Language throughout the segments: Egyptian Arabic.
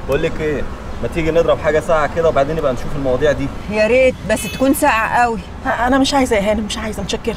بقول لك ايه ما تيجي نضرب حاجه ساعه كده وبعدين نبقى نشوف المواضيع دي يا ريت بس تكون ساقعه قوي انا مش عايزه يا هانم مش عايزه متشكره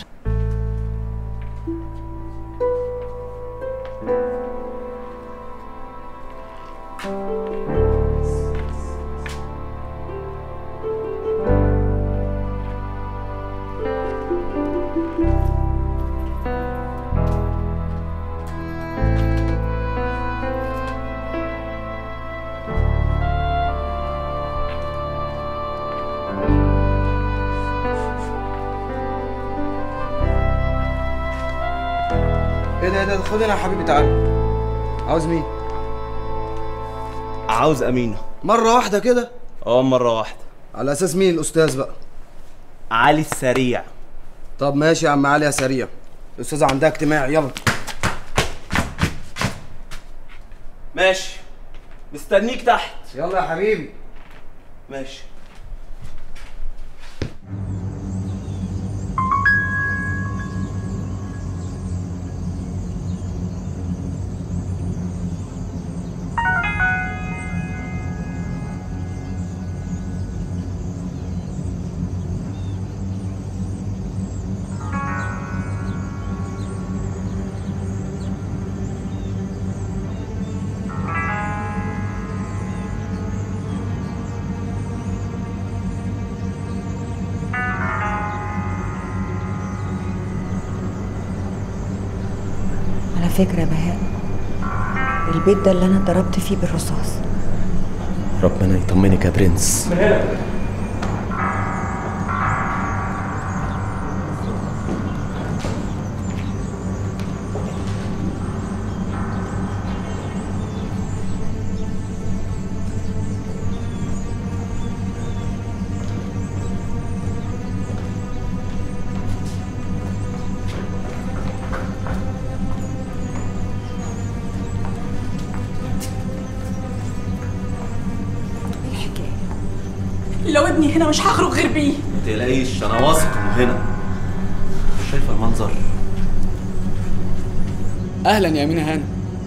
ايه ده ايه ده خد هنا يا حبيبي تعالى عاوز مين عاوز امينه مره واحده كده اه مره واحده على اساس مين الاستاذ بقى علي السريع طب ماشي يا عم علي يا سريع الاستاذه عندها اجتماع يلا ماشي مستنيك تحت يلا يا حبيبي ماشي على فكره يا بهاء البيت ده اللي انا ضربت فيه بالرصاص ربنا يطمنك يا برنس لو ابني هنا مش هخرج غير بيه ما تقلقيش انا واثق انه هنا مش شايفه المنظر اهلا يا امينه هانم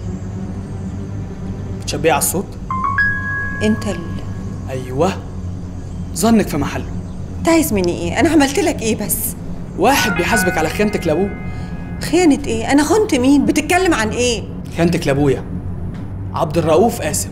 بتشبيه على الصوت انت ال... ايوه ظنك في محله انت عايز مني ايه انا عملت لك ايه بس واحد بيحاسبك على خيانتك لابوه خيانه ايه انا خنت مين بتتكلم عن ايه خيانتك لابويا عبد الرؤوف قاسم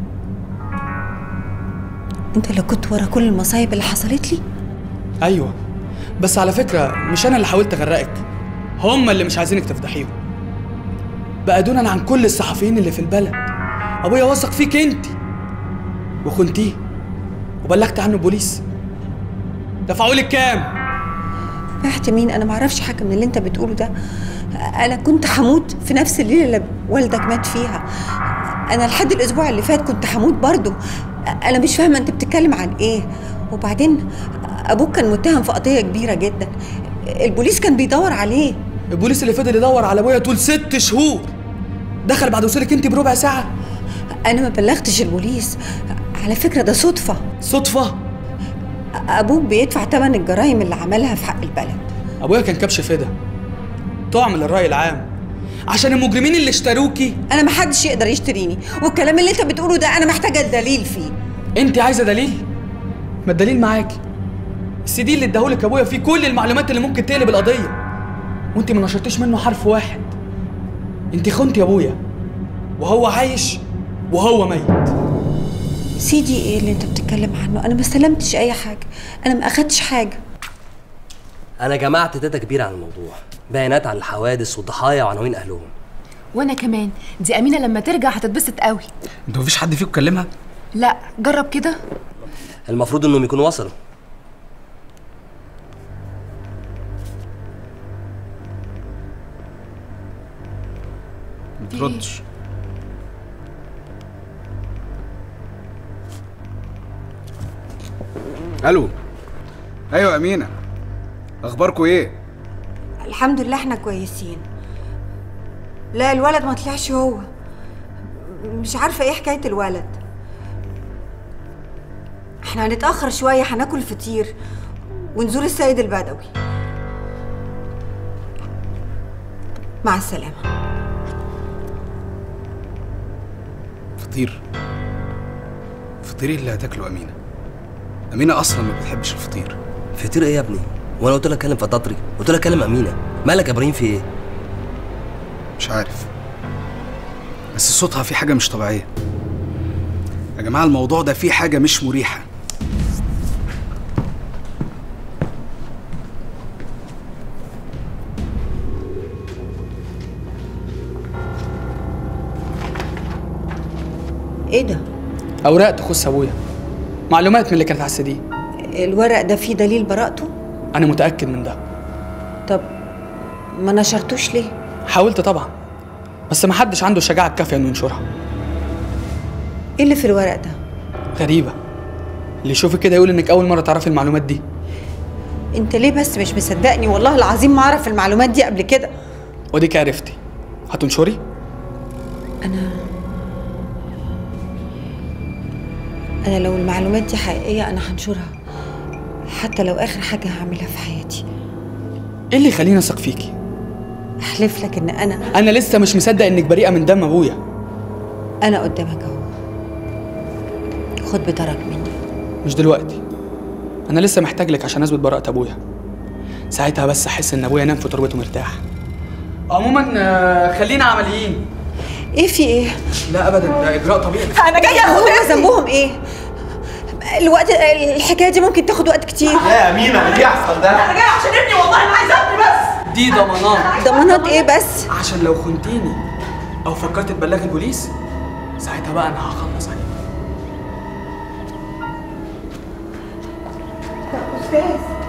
انت اللي كنت ورا كل المصايب اللي حصلت لي ايوه بس على فكره مش انا اللي حاولت اغرقك هم اللي مش عايزينك تفضحيهم بقى دونا عن كل الصحفيين اللي في البلد ابويا وثق فيك انت وخنتيه وبلغت عنه البوليس دفعوا لك كام بعت مين انا معرفش حاجه من اللي انت بتقوله ده انا كنت هموت في نفس الليله اللي والدك مات فيها انا لحد الاسبوع اللي فات كنت هموت برضه انا مش فاهمه انت بتتكلم عن ايه وبعدين ابوك كان متهم في قضيه كبيره جدا البوليس كان بيدور عليه البوليس اللي فضل يدور على ابويا طول ست شهور دخل بعد وصولك انت بربع ساعه انا ما بلغتش البوليس على فكره ده صدفه صدفه ابوك بيدفع ثمن الجرائم اللي عملها في حق البلد ابويا كان كبش فدا طعم للراي العام عشان المجرمين اللي اشتروكي انا ما حدش يقدر يشتريني والكلام اللي انت بتقوله ده انا محتاجه الدليل فيه انت عايزه دليل ما الدليل معاكي السي دي اللي اداهولك ابويا فيه كل المعلومات اللي ممكن تقلب القضيه وانت ما نشرتيش منه حرف واحد انت خنتي ابويا وهو عايش وهو ميت سيدي ايه اللي انت بتتكلم عنه انا ما استلمتش اي حاجه انا ما اخدتش حاجه انا جمعت داتا كبيره عن الموضوع بيانات عن الحوادث والضحايا وعناوين اهلهم وانا كمان دي امينه لما ترجع هتتبسط قوي انتوا مفيش حد فيكم كلمها لا جرب كده المفروض انهم يكونوا وصلوا بتردش الو ايوه امينه اخباركم ايه الحمد لله احنا كويسين لا الولد ما طلعش هو مش عارفه ايه حكايه الولد احنا هنتاخر شويه هناكل فطير ونزور السيد البدوي مع السلامه فطير الفطير اللي هتاكله امينه امينه اصلا ما بتحبش الفطير فطير ايه يا ابني وانا قلت لك اتكلم فطاطري قلت لك اتكلم امينه مالك يا ابراهيم في ايه مش عارف بس صوتها في حاجه مش طبيعيه يا جماعه الموضوع ده فيه حاجه مش مريحه ايه ده اوراق تخص ابويا معلومات من اللي كانت على السي دي الورق ده فيه دليل براءته انا متاكد من ده طب ما نشرتوش ليه حاولت طبعا بس ما حدش عنده الشجاعه الكافيه انه ينشرها ايه اللي في الورق ده غريبه اللي يشوفك كده يقول انك اول مره تعرفي المعلومات دي انت ليه بس مش مصدقني والله العظيم ما اعرف المعلومات دي قبل كده وديك عرفتي هتنشري انا انا لو المعلومات دي حقيقيه انا هنشرها حتى لو اخر حاجه هعملها في حياتي ايه اللي يخليني اثق فيكي احلف لك ان انا انا لسه مش مصدق انك بريئه من دم ابويا انا قدامك اهو خد بطرك مني مش دلوقتي انا لسه محتاج لك عشان اثبت براءه ابويا ساعتها بس احس ان ابويا نام في تربته مرتاح عموما آه، خلينا عمليين ايه في ايه لا ابدا ده اجراء طبيعي انا جايه هو اخد ذنبهم ايه الوقت الحكايه دي ممكن تاخد وقت كتير يا امينه اللي بيحصل ده انا جايه عشان ابني والله انا عايزه ابني بس دي ضمانات ضمانات ايه بس عشان لو خنتيني او فكرت تبلغي البوليس ساعتها بقى انا هخلص عليك استاذ